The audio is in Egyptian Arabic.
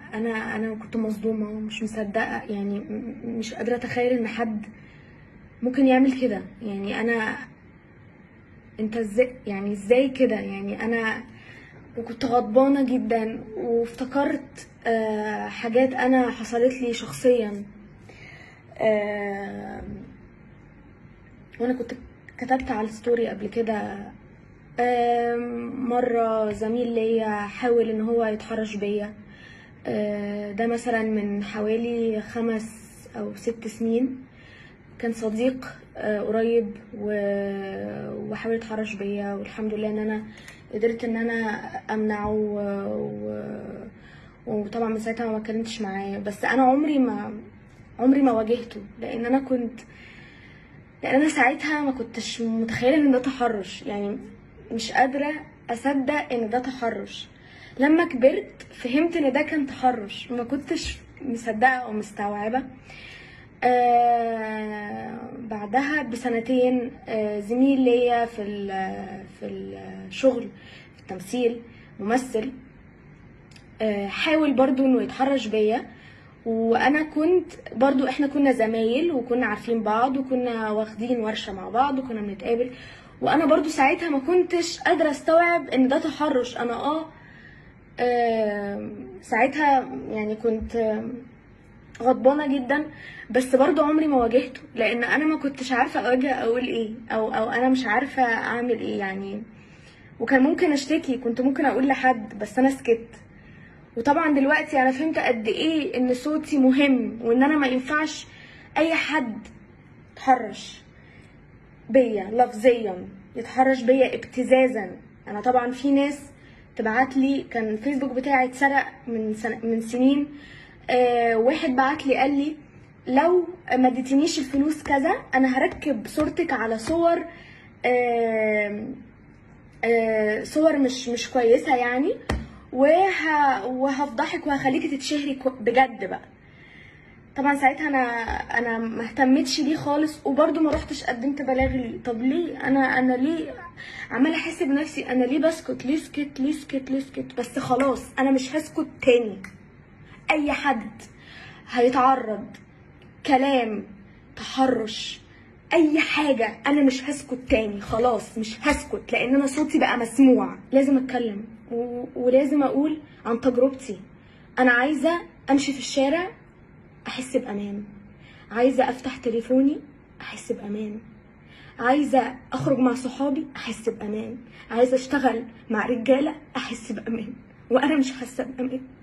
انا انا كنت مصدومه ومش مصدقه يعني م- مش قادره اتخيل ان حد ممكن يعمل كده يعني انا انت ازاي يعني ازاي كده يعني انا وكنت غضبانه جدا وافتكرت آه، حاجات انا حصلت لي شخصيا آه، وانا كنت كتبت على الستوري قبل كده آم، مرة زميل ليا حاول ان هو يتحرش بيا آه، ده مثلا من حوالي خمس او ست سنين كان صديق آه، قريب و- وحاول يتحرش بيا والحمد لله ان انا قدرت ان انا امنعه و... و... وطبعا من ساعتها ما اتكلمتش معاه بس انا عمري ما عمري ما واجهته لان انا كنت لان انا ساعتها ما كنتش متخيله ان ده تحرش يعني مش قادره اصدق ان ده تحرش لما كبرت فهمت ان ده كان تحرش ما كنتش مصدقه او مستوعبه آه بعدها بسنتين آه زميل ليا في ال- في الشغل في التمثيل ممثل آه حاول برضو انه يتحرش بيا وانا كنت برضو احنا كنا زمايل وكنا عارفين بعض وكنا واخدين ورشة مع بعض وكنا بنتقابل وانا برضو ساعتها ما كنتش قادرة استوعب ان ده تحرش انا اه آه، ساعتها يعني كنت آه، غضبانه جدا بس برضو عمري ما واجهته لان انا ما كنتش عارفه اواجه اقول ايه او او انا مش عارفه اعمل ايه يعني وكان ممكن اشتكي كنت ممكن اقول لحد بس انا سكت وطبعا دلوقتي انا فهمت قد ايه ان صوتي مهم وان انا ما ينفعش اي حد يتحرش بيا لفظيا يتحرش بيا ابتزازا انا طبعا في ناس تبعت لي كان الفيسبوك بتاعي اتسرق من سن... من سنين آه واحد بعت لي قال لي لو ما اديتنيش الفلوس كذا انا هركب صورتك على صور آه آه صور مش مش كويسه يعني وه... وهفضحك وهخليكي تتشهري كو- بجد بقى طبعا ساعتها انا انا ما اهتمتش ليه خالص وبرده ما رحتش قدمت بلاغ ليه طب ليه انا انا ليه عماله احس بنفسي انا ليه بسكت ليه سكت ليه سكت ليه سكت بس خلاص انا مش هسكت تاني اي حد هيتعرض كلام تحرش اي حاجه انا مش هسكت تاني خلاص مش هسكت لان انا صوتي بقى مسموع لازم اتكلم و... ولازم اقول عن تجربتي انا عايزه امشي في الشارع احس بامان عايزه افتح تليفوني احس بامان عايزه اخرج مع صحابي احس بامان عايزه اشتغل مع رجاله احس بامان وانا مش حاسه بامان